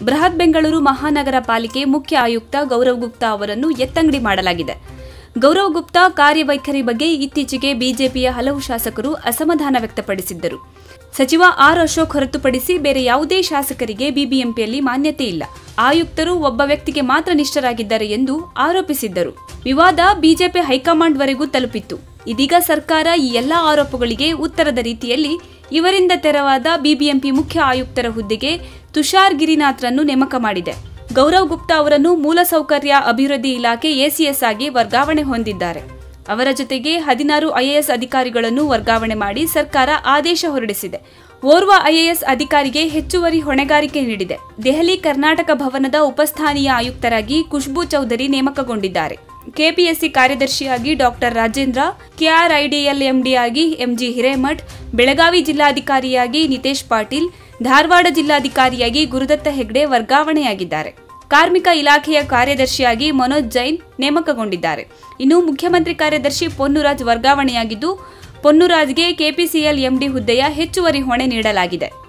ಬೃಹತ್ ಬೆಂಗಳೂರು ಮಹಾನಗರ ಪಾಲಿಕೆ ಮುಖ್ಯ ಆಯುಕ್ತ ಗೌರವ್ ಗುಪ್ತಾ ಅವರನ್ನು ಎತ್ತಂಗಡಿ ಮಾಡಲಾಗಿದೆ ಗೌರವ್ ಗುಪ್ತಾ ಕಾರ್ಯವೈಖರಿ ಬಗ್ಗೆ ಇತ್ತೀಚೆಗೆ ಬಿಜೆಪಿಯ ಹಲವು ಶಾಸಕರು ಅಸಮಾಧಾನ ವ್ಯಕ್ತಪಡಿಸಿದ್ದರು ಸಚಿವ ಆರ್ ಅಶೋಕ್ ಹೊರತುಪಡಿಸಿ ಬೇರೆ ಯಾವುದೇ ಶಾಸಕರಿಗೆ ಬಿಬಿಎಂಪಿಯಲ್ಲಿ ಮಾನ್ಯತೆ ಇಲ್ಲ ಆಯುಕ್ತರು ಒಬ್ಬ ವ್ಯಕ್ತಿಗೆ ಮಾತ್ರ ನಿಷ್ಠರಾಗಿದ್ದಾರೆ ಎಂದು ಆರೋಪಿಸಿದ್ದರು ವಿವಾದ ಬಿಜೆಪಿ ಹೈಕಮಾಂಡ್ವರೆಗೂ ತಲುಪಿತ್ತು ಇದೀಗ ಸರ್ಕಾರ ಈ ಎಲ್ಲಾ ಆರೋಪಗಳಿಗೆ ಉತ್ತರದ ರೀತಿಯಲ್ಲಿ ಇವರಿಂದ ತೆರವಾದ ಬಿಬಿಎಂಪಿ ಮುಖ್ಯ ಆಯುಕ್ತರ ಹುದ್ದೆಗೆ ತುಷಾರ್ ಗಿರಿನಾಥ್ರನ್ನು ನೇಮಕ ಮಾಡಿದೆ ಗೌರವ್ ಗುಪ್ತಾ ಅವರನ್ನು ಮೂಲಸೌಕರ್ಯ ಅಭಿವೃದ್ಧಿ ಇಲಾಖೆ ಎಸಿಎಸ್ ಆಗಿ ವರ್ಗಾವಣೆ ಹೊಂದಿದ್ದಾರೆ ಅವರ ಜೊತೆಗೆ ಹದಿನಾರು ಐಎಎಸ್ ಅಧಿಕಾರಿಗಳನ್ನು ವರ್ಗಾವಣೆ ಮಾಡಿ ಸರ್ಕಾರ ಆದೇಶ ಹೊರಡಿಸಿದೆ ಓರ್ವ ಐಎಎಸ್ ಅಧಿಕಾರಿಗೆ ಹೆಚ್ಚುವರಿ ಹೊಣೆಗಾರಿಕೆ ನೀಡಿದೆ ದೆಹಲಿ ಕರ್ನಾಟಕ ಭವನದ ಉಪಸ್ಥಾನೀಯ ಆಯುಕ್ತರಾಗಿ ಖುಷ್ಬೂ ಚೌಧರಿ ನೇಮಕಗೊಂಡಿದ್ದಾರೆ ಕೆಪಿಎಸ್ಸಿ ಕಾರ್ಯದರ್ಶಿಯಾಗಿ ಡಾಕ್ಟರ್ ರಾಜೇಂದ್ರ ಕೆಆರ್ಐಡಿಎಲ್ ಎಂಡಿಯಾಗಿ ಎಂಜಿ ಹಿರೇಮಠ್ ಬೆಳಗಾವಿ ಜಿಲ್ಲಾಧಿಕಾರಿಯಾಗಿ ನಿತೇಶ್ ಪಾಟೀಲ್ ಧಾರವಾಡ ಜಿಲ್ಲಾಧಿಕಾರಿಯಾಗಿ ಗುರುದತ್ತ ಹೆಗ್ಡೆ ವರ್ಗಾವಣೆಯಾಗಿದ್ದಾರೆ ಕಾರ್ಮಿಕ ಇಲಾಖೆಯ ಕಾರ್ಯದರ್ಶಿಯಾಗಿ ಮನೋಜ್ ಜೈನ್ ನೇಮಕಗೊಂಡಿದ್ದಾರೆ ಇನ್ನು ಮುಖ್ಯಮಂತ್ರಿ ಕಾರ್ಯದರ್ಶಿ ಪೊನ್ನುರಾಜ್ ವರ್ಗಾವಣೆಯಾಗಿದ್ದು ಪೊನ್ನುರಾಜ್ಗೆ ಕೆಪಿಸಿಎಲ್ ಎಂಡಿ ಹುದ್ದೆಯ ಹೆಚ್ಚುವರಿ ಹೊಣೆ ನೀಡಲಾಗಿದೆ